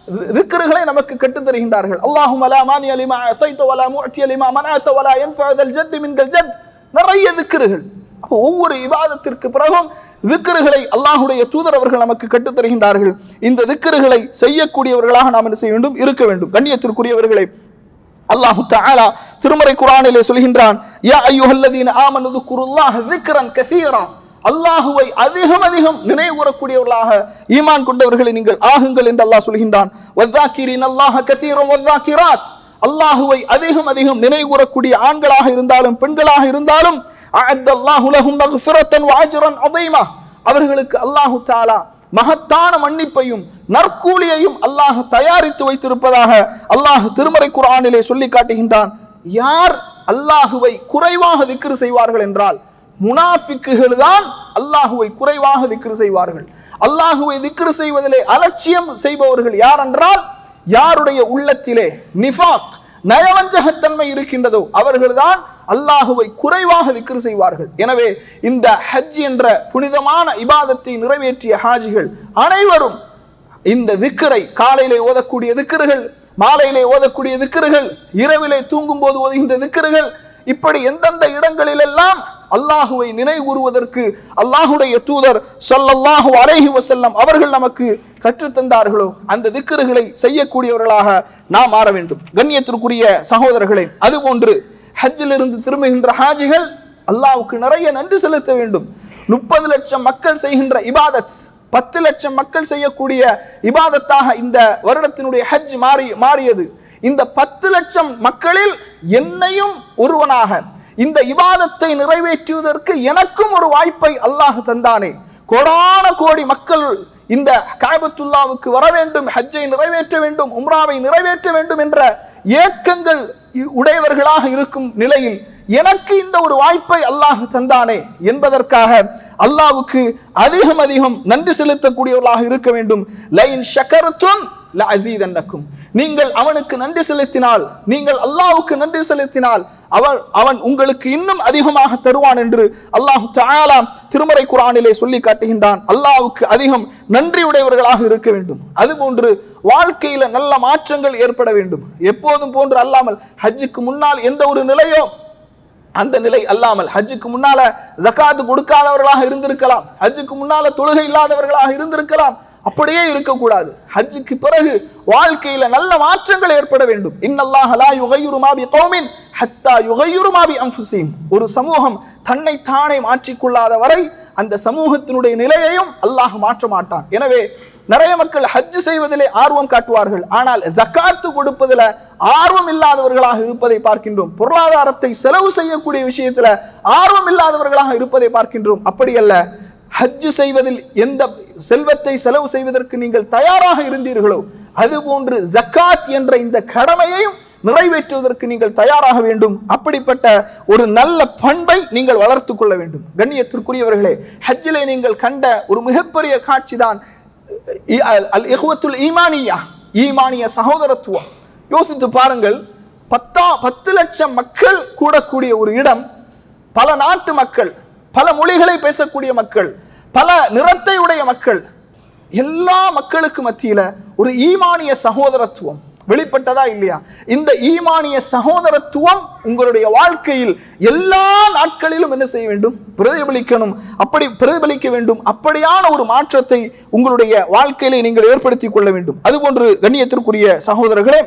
ذكرகளை நமக்கு கற்றுத் தருகின்றார்கள் اللهم لا مانع لما أعطيت ولا معطي لما منعت ولا ينفع ذا الجد منك الجد நிறைய ذكرகள் அப்போ ஒவ்வொரு இபாதத்திற்கு பிறகும் திக்ருகளை அல்லாஹுடைய தூதர் அவர்கள் நமக்கு கற்றுத் தருகின்றார்கள் இந்த திக்ருகளை செய்யக்கூடியவர்களாக நாம் என்ன செய்ய வேண்டும் இருக்க வேண்டும் கண்ணியத்திற்குரியவர்களை அல்லாஹு தஆலா திருமறை குர்ஆனிலே சொல்கின்றான் யா அய்யுஹல்லதீன ஆமனு ذுக்ருல்லாஹ ذிக்ரன் கஸீரா அல்லாஹுவை அதிகம் அதிகம் நினைவு கூறக்கூடியவர்களாக ஈமான் கொண்டவர்களை நீங்கள் ஆகுங்கள் என்று அல்லாஹ் சொல்கின்றான் வذாக்கிரின் அல்லாஹ கஸீரம் வذாக்கிராத் அல்லாஹுவை அதிகம் அதிகம் நினைவு கூறக்கூடிய ஆண்களாக இருந்தாலும் பெண்களாக இருந்தாலும் அஅத்தல்லாஹு லஹும் மக்ஃபிரத்தன் வஅஜ்ரன் அதீமா அவர்களுக்கு அல்லாஹு தஆலா மகத்தான மன்னிப்பையும் நற்கூலியையும் அல்லாஹ் தயாரித்து வைத்திருப்பதாக அல்லாஹ் திருமறை குர்ஆனிலே சொல்லி காட்டுகின்றான் யார் அல்லாஹுவை குறைவாக திக்ரு செய்வார்கள் என்றால் முனாஃபிக்குகள் தான் அல்லாஹுவை குறைவாக திக்ரு செய்வார்கள் அல்லாஹுவை திக்ரு செய்வதிலே அலட்சியம் செய்பவர்கள் யார் என்றால் யாருடைய உள்ளத்திலே நிஃபாக் நயவஞ்சகத்தன்மை இருக்கின்றதோ அவர்கள்தான் அல்லாஹுவை குறைவாக திக்ரு செய்வார்கள் எனவே இந்த ஹஜ் என்ற புனிதமான இபாதத்தை நிறைவேற்றிய ஹாஜிகள் அனைவரும் இந்த திக்கரை காலையிலே ஓதக்கூடிய திக்கர்கள் மாலையிலே ஓதக்கூடிய திக்கர்கள் இரவிலே தூங்கும் போது ஓதுகின்ற திக்கர்கள் இப்படி எந்தெந்த இடங்களிலெல்லாம் அல்லாஹுவை நினைவு கூறுவதற்கு அல்லாஹுடைய தூதர் ஸல்லல்லாஹு அலைஹி வஸல்லம் அவர்கள் நமக்கு கற்றுத்தந்தார்களோ அந்த திக்கர்களை செய்யக்கூடியவர்களாக நாம் மாற வேண்டும் கண்ணியத்திற்குரிய சகோதரர்களே அதுபோன்று ஹஜ்ஜிலிருந்து திரும்புகின்ற ஹாஜிகள் அல்லாஹ்வுக்கு நிறைய நன்றி செலுத்த வேண்டும் முப்பது லட்சம் மக்கள் செய்கின்ற இபாதத் பத்து லட்சம் மக்கள் செய்யக்கூடிய இபாதத்தாக இந்த வருடத்தினுடைய ஹஜ் மாறி மாறியது இந்த பத்து லட்சம் மக்களில் என்னையும் ஒருவனாக இந்த இபாதத்தை நிறைவேற்றுவதற்கு எனக்கும் ஒரு வாய்ப்பை அல்லாஹ் தந்தானே கோடான கோடி மக்கள் இந்த காபத்துல்லாவுக்கு வர வேண்டும் ஹஜ்ஜை நிறைவேற்ற வேண்டும் உம்ராவை நிறைவேற்ற வேண்டும் என்ற ஏக்கங்கள் உடையவர்களாக இருக்கும் நிலையில் எனக்கு இந்த ஒரு வாய்ப்பை அல்லாஹ் தந்தானே என்பதற்காக அல்லாஹ்வுக்கு அதிகம் அதிகம் நன்றி செலுத்தக்கூடியவர்களாக இருக்க வேண்டும் லைன் ஷக்கரத்தும் லஅஸீதன்னக்கும் நீங்கள் அவனுக்கு நன்றி செலுத்தினால் நீங்கள் அல்லாஹ்வுக்கு நன்றி செலுத்தினால் அவன் அவன் உங்களுக்கு இன்னும் அதிகமாக தருவான் என்று அல்லாஹ் தஆலா திருமறை குர்ஆனிலே சொல்லி காட்டுகின்றான் அல்லாஹ்வுக்கு அதிகம் நன்றியுடையவர்களாக இருக்க வேண்டும் அதுபோன்று வாழ்க்கையில நல்ல மாற்றங்கள் ஏற்பட வேண்டும் எப்போதும் போன்று அல்லாமல் ஹஜ்ஜுக்கு முன்னால் எந்த ஒரு நிலையோ அந்த நிலை அல்லாமல் ஹஜ்ஜுக்கு முன்னால ஜகாத்து கொடுக்காதவர்களாக இருந்திருக்கலாம் ஹஜ்ஜுக்கு முன்னால தொழுகை இல்லாதவர்களாக இருந்திருக்கலாம் அப்படியே இருக்கக்கூடாது ஹஜ்ஜுக்கு பிறகு வாழ்க்கையில நல்ல மாற்றங்கள் ஏற்பட வேண்டும் இன்னல்லாஹ லா யுகையுரு மா பி கௌமின் ஹத்தா யுகையுரு மா பி அன்ஃபுஸிஹிம் ஒரு சமூகம் தன்னை தானே மாற்றிக்கொள்ளாத வரை அந்த சமூகத்தினுடைய நிலையையும் அல்லாஹ் மாற்ற மாட்டான் எனவே நிறைய மக்கள் ஹஜ் செய்வதிலே ஆர்வம் காட்டுவார்கள் ஆனால் ஜக்காத்து கொடுப்பதில் ஆர்வம் இல்லாதவர்களாக இருப்பதை பார்க்கின்றோம் பொருளாதாரத்தை செலவு செய்யக்கூடிய விஷயத்துல ஆர்வம் இல்லாதவர்களாக இருப்பதை பார்க்கின்றோம் அப்படி அல்ல ஹஜ் செய்வதில் எந்த செல்வத்தை செலவு செய்வதற்கு நீங்கள் தயாராக இருந்தீர்களோ அதுபோன்று ஜக்காத் என்ற இந்த கடமையையும் நிறைவேற்றுவதற்கு நீங்கள் தயாராக வேண்டும் அப்படிப்பட்ட ஒரு நல்ல பண்பை நீங்கள் வளர்த்து கொள்ள வேண்டும் கண்ணியத்திற்குரியவர்களே ஹஜ்ஜிலே நீங்கள் கண்ட ஒரு மிகப்பெரிய காட்சி தான் அல் இஹ்வத்துல் ஈமானியா ஈமானிய சகோதரத்துவம் யோசித்து பாருங்கள் பத்தா பத்து லட்சம் மக்கள் கூடக்கூடிய ஒரு இடம் பல நாட்டு மக்கள் பல மொழிகளை பேசக்கூடிய மக்கள் பல நிறத்தை உடைய மக்கள் எல்லா மக்களுக்கு மத்தியில ஒரு ஈமானிய சகோதரத்துவம் வெளிப்பட்டதா இல்லையா இந்த ஈமானிய சகோதரத்துவம் உங்களுடைய வாழ்க்கையில் எல்லா நாட்களிலும் என்ன செய்ய வேண்டும் பிரதிபலிக்கணும் அப்படி பிரதிபலிக்க வேண்டும் அப்படியான ஒரு மாற்றத்தை உங்களுடைய வாழ்க்கையிலே நீங்கள் ஏற்படுத்திக் கொள்ள வேண்டும் அதுபோன்று கண்ணியத்திற்குரிய சகோதரர்களே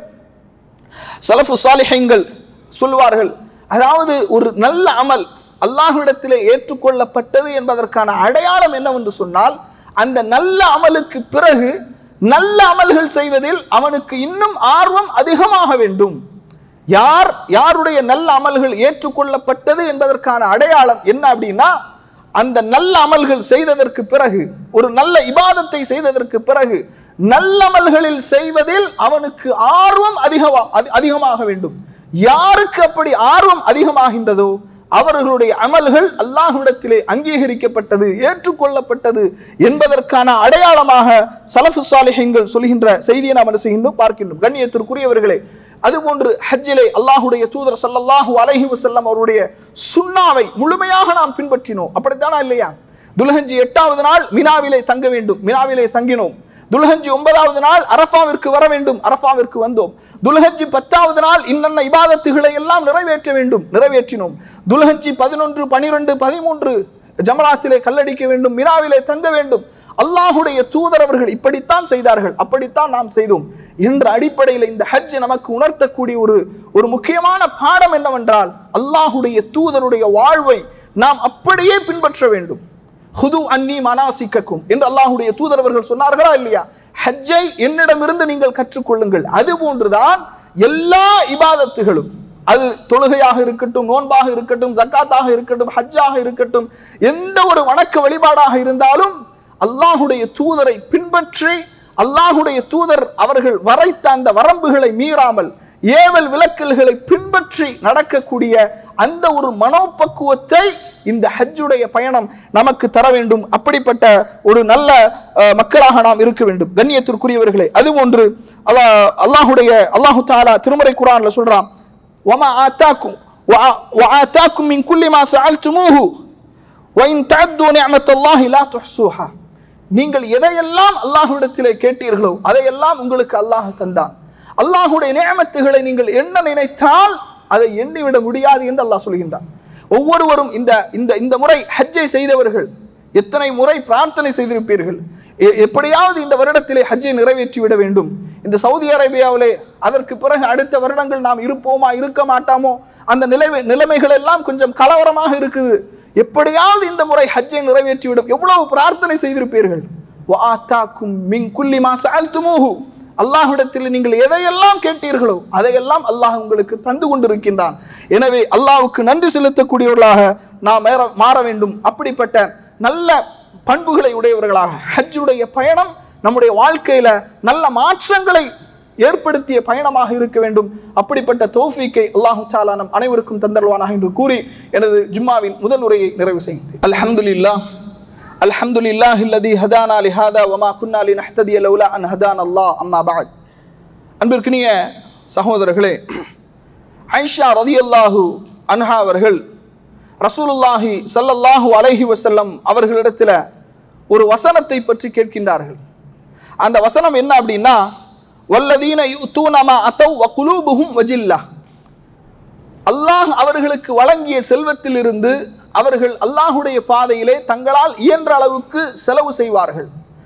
சலஃபு சாலிஹங்கள் சொல்வார்கள் அதாவது ஒரு நல்ல அமல் அல்லாஹ்விடத்திலே ஏற்றுக்கொள்ளப்பட்டது என்பதற்கான அடையாளம் என்னவென்று சொன்னால் அந்த நல்ல அமலுக்கு பிறகு நல்ல அமல்கள் செய்வதில் அவனுக்கு இன்னும் ஆர்வம் அதிகமாக வேண்டும் யார் யாருடைய நல்ல அமல்கள் ஏற்றுக்கொள்ளப்பட்டது என்பதற்கான அடையாளம் என்ன அப்படின்னா அந்த நல்ல அமல்கள் செய்ததற்கு பிறகு ஒரு நல்ல இபாதத்தை செய்ததற்கு பிறகு நல்லமல்களில் செய்வதில் அவனுக்கு ஆர்வம் அதிகமா அதி- அதிகமாக வேண்டும் யாருக்கு அப்படி ஆர்வம் அதிகமாகின்றதோ அவர்களுடைய அமல்கள் அல்லாஹ்விடத்திலே அங்கீகரிக்கப்பட்டது ஏற்றுக்கொள்ளப்பட்டது என்பதற்கான அடையாளமாக சலஃபு சாலிஹங்கள் சொல்கின்ற செய்தியை நாம் என்ன செய்கின்றோம் பார்க்கின்றோம் கண்ணியத்திற்குரியவர்களே அதுபோன்று ஹஜ்ஜிலே அல்லாஹுடைய தூதர் ஸல்லல்லாஹு அலைஹி வஸல்லம் அவருடைய சுன்னாவை முழுமையாக நாம் பின்பற்றினோம் அப்படித்தானா இல்லையா துல்ஹஜ்ஜி எட்டாவது நாள் மினாவிலே தங்க வேண்டும் மினாவிலே தங்கினோம் துல்ஹஜ் ஒன்பதாவது நாள் அரஃபாவிற்கு வர வேண்டும் அரஃபாவிற்கு வந்தோம் துல்ஹஜ் பத்தாவது நாள் இன்னென்ன இபாதத்துகளை எல்லாம் நிறைவேற்ற வேண்டும் நிறைவேற்றினோம் துல்ஹஜ் பதினொன்று பனிரெண்டு பதிமூன்று ஜமராத்திலே கல்லடிக்க வேண்டும் மினாவிலே தங்க வேண்டும் அல்லாஹுடைய தூதர் அவர்கள் இப்படித்தான் செய்தார்கள் அப்படித்தான் நாம் செய்தோம் என்ற அடிப்படையில் இந்த ஹஜ் நமக்கு உணர்த்தக்கூடிய ஒரு ஒரு முக்கியமான பாடம் என்னவென்றால் அல்லாஹுடைய தூதருடைய வாழ்வை நாம் அப்படியே பின்பற்ற வேண்டும் ஹுது அன்னி மனாசிக்கக்கும் என்று அல்லாஹுடைய தூதர் அவர்கள் சொன்னார்களா இல்லையா ஹஜ்ஜை என்னிடமிருந்து நீங்கள் கற்றுக்கொள்ளுங்கள் அது போன்றுதான் எல்லா இபாதத்துகளும் அது தொழுகையாக இருக்கட்டும் நோன்பாக இருக்கட்டும் ஜக்காத்தாக இருக்கட்டும் ஹஜ்ஜாக இருக்கட்டும் எந்த ஒரு வணக்க வழிபாடாக இருந்தாலும் அல்லாஹுடைய தூதரை பின்பற்றி அல்லாஹுடைய தூதர் அவர்கள் வரைத்த அந்த வரம்புகளை மீறாமல் ஏவல் விலக்கல்களை பின்பற்றி நடக்கக்கூடிய அந்த ஒரு மனோபக்குவத்தை இந்த ஹஜ்ஜுடைய பயணம் நமக்கு தர வேண்டும் அப்படிப்பட்ட ஒரு நல்ல அஹ், மக்களாக நாம் இருக்க வேண்டும் கண்ணியத்திற்குரியவர்களே அது ஒன்று அல்லாஹ் அல்லாஹுடைய அல்லாஹு தாலா திருமறை குரான்ல சொல்றான் وما آتاكم وآ- وآتاكم من كل ما سألتموه وإن تعدوا نعمة الله لا تحصوها நீங்கள் எதையெல்லாம் அல்லாஹ்விடத்திலே கேட்டீர்களோ அதையெல்லாம் உங்களுக்கு அல்லாஹ் தந்தான் அல்லாஹுடைய நியமத்துகளை நீங்கள் என்ன நினைத்தால் அதை எண்ணிவிட முடியாது என்று அல்லாஹ் சொல்கின்றான் ஒவ்வொருவரும் இந்த இந்த இந்த முறை ஹஜ்ஜை செய்தவர்கள் எத்தனை முறை பிரார்த்தனை செய்திருப்பீர்கள் எ- எப்படியாவது இந்த வருடத்திலே ஹஜ்ஜை நிறைவேற்றி விட வேண்டும் இந்த சவுதி அரேபியாவிலே அதற்கு பிறகு அடுத்த வருடங்கள் நாம் இருப்போமா இருக்க மாட்டாமோ அந்த நிலைமை நிலைமைகள் எல்லாம் கொஞ்சம் கலவரமாக இருக்குது எப்படியாவது இந்த முறை ஹஜ்ஜை நிறைவேற்றிவிடும் எவ்வளவு பிரார்த்தனை செய்திருப்பீர்கள் வஆத்தாக்கும் மின் குல்லி மா சஅல்துமூஹு அல்லாஹ்விடத்தில் நீங்கள் எதையெல்லாம் கேட்டீர்களோ அதையெல்லாம் அல்லாஹ் உங்களுக்கு தந்து கொண்டிருக்கின்றான் எனவே அல்லாஹ்வுக்கு நன்றி செலுத்தக்கூடியவர்களாக நாம் மேற மாற வேண்டும் அப்படிப்பட்ட நல்ல பண்புகளை உடையவர்களாக ஹஜ்ஜுடைய பயணம் நம்முடைய வாழ்க்கையில நல்ல மாற்றங்களை ஏற்படுத்திய பயணமாக இருக்க வேண்டும் அப்படிப்பட்ட தௌஃபீக்கை அல்லாஹு தாலா நம் அனைவருக்கும் தந்தருவானாக என்று கூறி எனது ஜும்மாவின் முதல் உரையை நிறைவு செய்கின்றேன் அல்ஹம்துலில்லாஹ் அல்ஹம்துலில்லாஹ் இல்லதி ஹதானா லிஹாதா வமா குன்னா லினஹ்ததிய லௌலா அன் ஹதான் அல்லாஹ் அம்மா பஅத் அன்பிற்கினிய சகோதரர்களே ஐஷா ரதியல்லாஹு அன்ஹா அவர்கள் ரசூலுல்லாஹி ஸல்லல்லாஹு அலைஹி வஸல்லம் அவர்களிடத்தில் ஒரு வசனத்தை பற்றி கேட்கின்றார்கள் அந்த வசனம் என்ன அப்படின்னா வல்லதீன யுத்தூன மா அதவ் வ குலூபுஹும் வஜில்லா அல்லாஹ் அவர்களுக்கு வழங்கிய செல்வத்திலிருந்து அவர்கள் அல்லாஹுடைய பாதையிலே தங்களால் இயன்ற அளவுக்கு செலவு செய்வார்கள்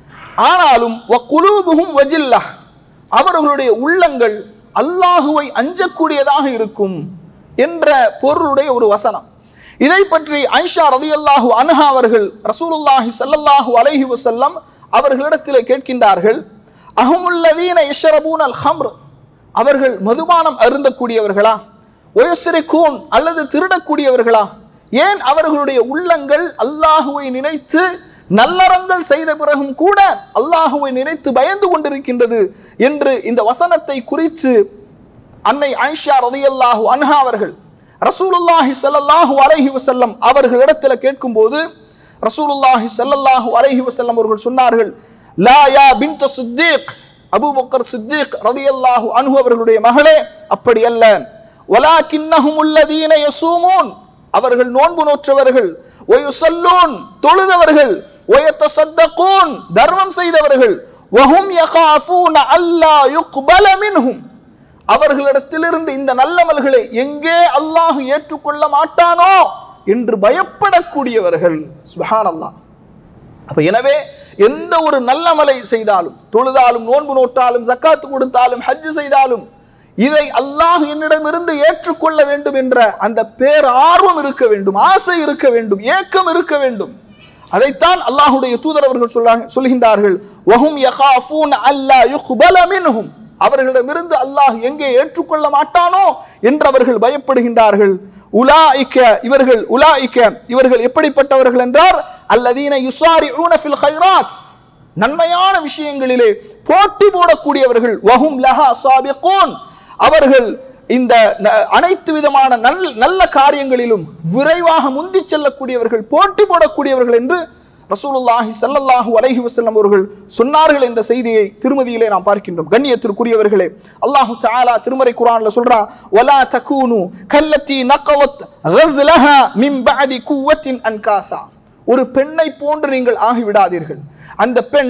ஆனாலும் வ குலூபுஹும் வஜில்லா அவர்களுடைய உள்ளங்கள் அல்லாஹுவை அஞ்சக்கூடியதாக இருக்கும் என்ற பொருளுடைய ஒரு வசனம் இதை பற்றி ஐஷா ரதியல்லாஹு அன்ஹா அவர்கள் ரசூலுல்லாஹி ஸல்லல்லாஹு அலைஹி வஸல்லம் அவர்களிடத்திலே கேட்கின்றார்கள் அஹமுல்லதீன யஷ்ரபூன் அல் ஹம்ர் அவர்கள் மதுபானம் அருந்தக்கூடியவர்களா ஒயசிரிக்கூன் அல்லது திருடக்கூடியவர்களா ஏன் அவர்களுடைய உள்ளங்கள் அல்லாஹுவை நினைத்து நல்லறங்கள் செய்த பிறகும் கூட அல்லாஹுவை நினைத்து பயந்து கொண்டிருக்கின்றது என்று இந்த வசனத்தை குறித்து அன்னை ஆயிஷா ரதியல்லாஹு அன்ஹா அவர்கள் ரசூலுல்லாஹி ஸல்லல்லாஹு அலைஹி வஸல்லம் அவர்களிடத்தில் கேட்கும்போது ரசூலுல்லாஹி ஸல்லல்லாஹு அலைஹி வஸல்லம் அவர்கள் சொன்னார்கள் லா யா பின்த சித்தீக் அபூபக்கர் சித்தீக் ரதியல்லாஹு அன்ஹு அவர்களுடைய மகளே அப்படி அல்ல வலாக்கின்னஹும் உள்ளதீன யசூமூன் அவர்கள் நோன்பு நோற்றவர்கள் ஒயுசல்லூன் தொழுதவர்கள் ஒயத்தசத்தகூன் தர்மம் செய்தவர்கள் வஹும் யகாஃபூன அல்லா யுக்பல மின்ஹும் அவர்களிடத்திலிருந்து இந்த நல்லமல்களை எங்கே அல்லாஹ் ஏற்றுக்கொள்ள மாட்டானோ என்று பயப்படக்கூடியவர்கள் சுபஹான் அல்லாஹ் அப்ப எனவே எந்த ஒரு நல்லமலை செய்தாலும் தொழுதாலும் நோன்பு நோட்டாலும் ஜக்காத்து கொடுத்தாலும் ஹஜ் செய்தாலும் இதை அல்லாஹ் என்னிடமிருந்து ஏற்றுக்கொள்ள வேண்டும் என்ற அந்த பேர் ஆர்வம் இருக்க வேண்டும் ஆசை இருக்க வேண்டும் ஏக்கம் இருக்க வேண்டும் அதைத்தான் அல்லாஹுடைய தூதர் அவர்கள் சொல்ல சொல்கின்றார்கள் வஹும் யகாஃபூன் அல்லா யுக்பல மின்ஹும் அவர்களிடமிருந்து அல்லாஹ் எங்கே ஏற்றுக்கொள்ள மாட்டானோ என்று அவர்கள் பயப்படுகின்றார்கள் உலாய்க்க இவர்கள் உலாய்க்க இவர்கள் எப்படிப்பட்டவர்கள் என்றார் அல்லதீன யுசாரி ஃபில் ஹைராத் நன்மையான விஷயங்களிலே போட்டி போடக்கூடியவர்கள் வஹும் லஹா சாபிகூன் அவர்கள் இந்த ந- அனைத்து விதமான நல் நல்ல காரியங்களிலும் விரைவாக முந்தி செல்லக்கூடியவர்கள் போட்டி போடக்கூடியவர்கள் என்று ரசூலுல்லாஹி ஸல்லல்லாஹு அலைஹி வஸல்லம் அவர்கள் சொன்னார்கள் என்ற செய்தியை திருமதியிலே நாம் பார்க்கின்றோம் கண்ணியத்திற்குரியவர்களே அல்லாஹு தஆலா திருமறை குர்ஆன்ல சொல்றான் வலா தகூனு கல்லத்தி நகவத் கஸ்லஹா மின் பஅதி குவத்தின் அன்காசா ஒரு பெண்ணை போன்று நீங்கள் ஆகிவிடாதீர்கள் அந்த பெண்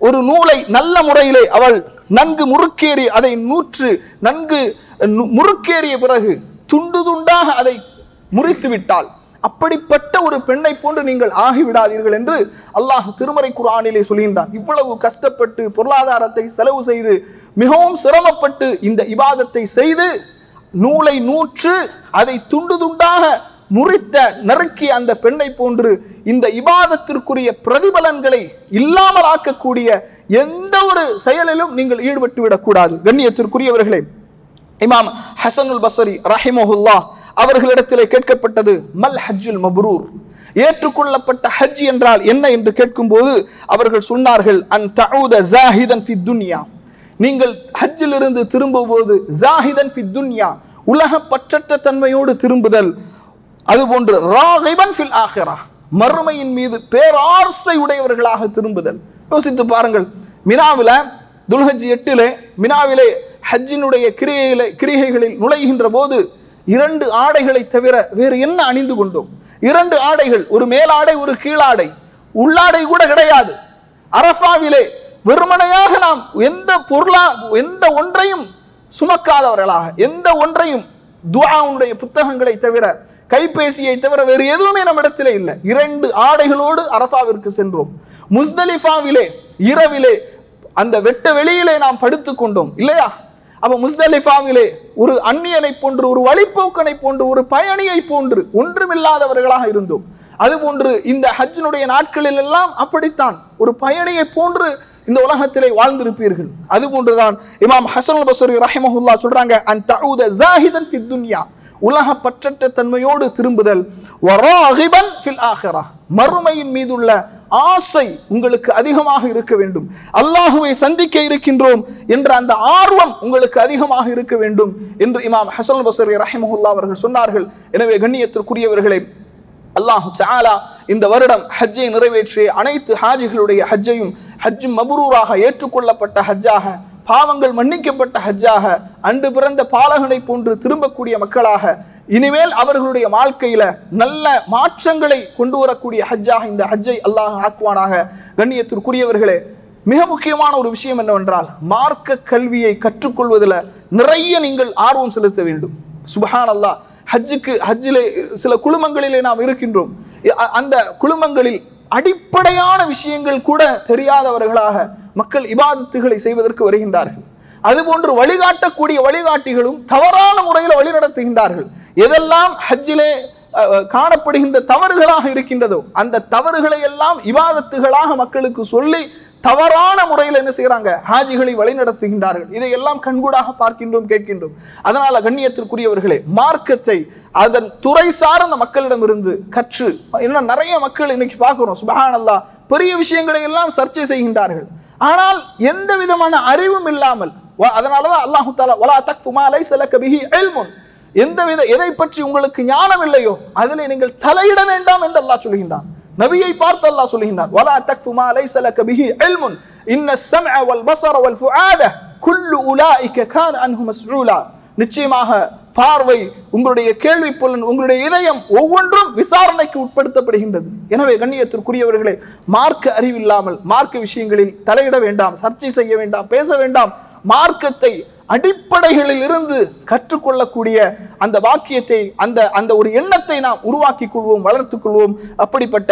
ஒரு நூலை நல்ல முறையிலே அவள் நன்கு முறுக்கேறி அதை நூற்று நன்கு நு- முறுக்கேறிய பிறகு துண்டு துண்டாக அதை முறித்து விட்டாள் அப்படிப்பட்ட ஒரு பெண்ணை போன்று நீங்கள் ஆகிவிடாதீர்கள் என்று அல்லாஹ் திருமறை குர்ஆனிலே சொல்கின்றான் இவ்வளவு கஷ்டப்பட்டு பொருளாதாரத்தை செலவு செய்து மிகவும் சிரமப்பட்டு இந்த இபாதத்தை செய்து நூலை நூற்று அதை துண்டு துண்டாக முறித்த நறுக்கிய அந்த பெண்ணை போன்று இந்த இபாதத்திற்குரிய பிரதிபலன்களை இல்லாமல் ஆக்கக்கூடிய எந்த ஒரு செயலிலும் நீங்கள் ஈடுபட்டு விடக்கூடாது கண்ணியத்திற்குரியவர்களே இமாம் ஹசனுல் பசரி ரஹிமஹுல்லா அவர்களிடத்திலே கேட்கப்பட்டது மல் ஹஜ்ஜுல் மப்ரூர் ஏற்றுக்கொள்ளப்பட்ட ஹஜ் என்றால் என்ன என்று கேட்கும்போது அவர்கள் சொன்னார்கள் அன் தஊத ஜாஹிதன் ஃபி துன்யா நீங்கள் ஹஜ்ஜிலிருந்து திரும்பும்போது ஜாஹிதன் ஃபி துன்யா உலக பற்றற்ற தன்மையோடு திரும்புதல் அதுபோன்று ராகிபன் ஃபில் ஆஹிரா மறுமையின் மீது பேராசை உடையவர்களாக திரும்புதல் யோசித்து பாருங்கள் மினாவில துல்ஹஜ் எட்டிலே மினாவிலே ஹஜ்ஜினுடைய கிரியைகளை கிரிகைகளில் நுழைகின்ற போது இரண்டு ஆடைகளை தவிர வேறு என்ன அணிந்து கொண்டோம் இரண்டு ஆடைகள் ஒரு மேலாடை ஒரு கீழாடை உள்ளாடை கூட கிடையாது அரஃபாவிலே வெறுமனையாக நாம் எந்த பொருளா எந்த ஒன்றையும் சுமக்காதவர்களாக எந்த ஒன்றையும் துஆவுடைய புத்தகங்களை தவிர கைபேசியை தவிர வேறு எதுவுமே நம்மிடத்திலே இல்லை இரண்டு ஆடைகளோடு அரஃபாவிற்கு சென்றோம் முஸ்தலிஃபாவிலே இரவிலே அந்த வெட்ட வெளியிலே நாம் படுத்துக் கொண்டோம் இல்லையா அப்ப முஸ்தலிஃபாவிலே ஒரு அந்நியனை போன்று ஒரு வழிப்போக்கனை போன்று ஒரு பயணியை போன்று ஒன்றுமில்லாதவர்களாக இருந்தோம் அதுபோன்று இந்த ஹஜ்ஜினுடைய நாட்களில் எல்லாம் அப்படித்தான் ஒரு பயணியை போன்று இந்த உலகத்திலே வாழ்ந்திருப்பீர்கள் அதுபோன்றுதான் இமாம் ஹசன் பசரி ரஹிமஹுல்லா சொல்றாங்க அன் தஊத ஜாஹிதன் ஃபித் துன்யா உலக பற்றற்ற தன்மையோடு திரும்புதல் வராகிபன் ஃபில் ஆஹிரா மறுமையின் மீதுள்ள ஆசை உங்களுக்கு அதிகமாக இருக்க வேண்டும் அல்லாஹுவை சந்திக்க இருக்கின்றோம் என்ற அந்த ஆர்வம் உங்களுக்கு அதிகமாக இருக்க வேண்டும் என்று இமாம் ஹசன் பசரி ரஹிமஹுல்லா அவர்கள் சொன்னார்கள் எனவே கண்ணியத்திற்குரியவர்களே அல்லாஹு தஆலா இந்த வருடம் ஹஜ்ஜை நிறைவேற்றிய அனைத்து ஹாஜிகளுடைய ஹஜ்ஜையும் ஹஜ் மபரூராக ஏற்றுக்கொள்ளப்பட்ட ஹஜ்ஜாக பாவங்கள் மன்னிக்கப்பட்ட ஹஜ்ஜாக அன்று பிறந்த பாலகனை போன்று திரும்பக்கூடிய மக்களாக இனிமேல் அவர்களுடைய வாழ்க்கையில நல்ல மாற்றங்களை கொண்டு வரக்கூடிய ஹஜ்ஜாக இந்த ஹஜ்ஜை அல்லாஹ் ஆக்குவானாக கண்ணியத்திற்குரியவர்களே மிக முக்கியமான ஒரு விஷயம் என்னவென்றால் மார்க்க கல்வியை கற்றுக்கொள்வதில் நிறைய நீங்கள் ஆர்வம் செலுத்த வேண்டும் சுபஹான் அல்லாஹ் ஹஜ்ஜுக்கு ஹஜ்ஜிலே சில குழுமங்களிலே நாம் இருக்கின்றோம் அ- அந்த குழுமங்களில் அடிப்படையான விஷயங்கள் கூட தெரியாதவர்களாக மக்கள் இபாதத்துகளை செய்வதற்கு வருகின்றார்கள் அதுபோன்று வழிகாட்டக்கூடிய வழிகாட்டிகளும் தவறான முறையில் வழிநடத்துகின்றார்கள் எதெல்லாம் ஹஜ்ஜிலே அஹ், அஹ், காணப்படுகின்ற தவறுகளாக இருக்கின்றதோ அந்த தவறுகளை எல்லாம் இபாதத்துகளாக மக்களுக்கு சொல்லி தவறான முறையில் என்ன செய்றாங்க ஹாஜிகளை வழிநடத்துகின்றார்கள் இதையெல்லாம் கண்கூடாக பார்க்கின்றோம் கேட்கின்றோம் அதனால கண்ணியத்திற்குரியவர்களே மார்க்கத்தை அதன் துறை சார்ந்த மக்களிடமிருந்து கற்று என்ன நிறைய மக்கள் இன்னைக்கு பார்க்கிறோம் சுபஹானல்லாஹ் பெரிய விஷயங்களை எல்லாம் சர்ச்சை செய்கின்றார்கள் ஆனால் எந்த விதமான அறிவும் இல்லாமல் வ- அதனாலதான் அல்லாஹு தாலா வலா தக்ஃபு மா லைஸ லக பிஹி இல்முன் எந்த வித எதை பற்றி உங்களுக்கு ஞானம் இல்லையோ அதிலே நீங்கள் தலையிட வேண்டாம் என்று அல்லாஹ் சொல்கின்றான் நபியை பார்த்து அல்லாஹ் சொல்கின்றான் வலா தக்ஃபு மா லைஸ லக பிஹி இல்முன் இன்ன ஸம்அ வல் பஸர வல் ஃபுஆத குல்லு உலாயிக கான அன்ஹு மஸ்ஊலா நிச்சயமாக பார்வை உங்களுடைய கேள்வி புலன் உங்களுடைய இதயம் ஒவ்வொன்றும் விசாரணைக்கு உட்படுத்தப்படுகின்றது எனவே கண்ணியத்திற்குரியவர்களே மார்க்க அறிவில்லாமல் மார்க்க விஷயங்களில் தலையிட வேண்டாம் சர்ச்சை செய்ய வேண்டாம் பேச வேண்டாம் மார்க்கத்தை அடிப்படைகளில் இருந்து கற்றுக்கொள்ளக்கூடிய அந்த வாக்கியத்தை அந்த அந்த ஒரு எண்ணத்தை நாம் உருவாக்கிக் கொள்வோம் வளர்த்துக் கொள்வோம் அப்படிப்பட்ட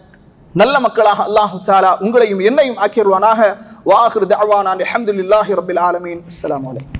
நல்ல மக்களாக அல்லாஹு தாலா உங்களையும் என்னையும் ஆக்கிடுவானாக வாஹிர் தஅவானா அல்ஹம்துலில்லாஹி ரப்பில் ஆலமீன் அஸ்ஸலாமு அலைக்கும்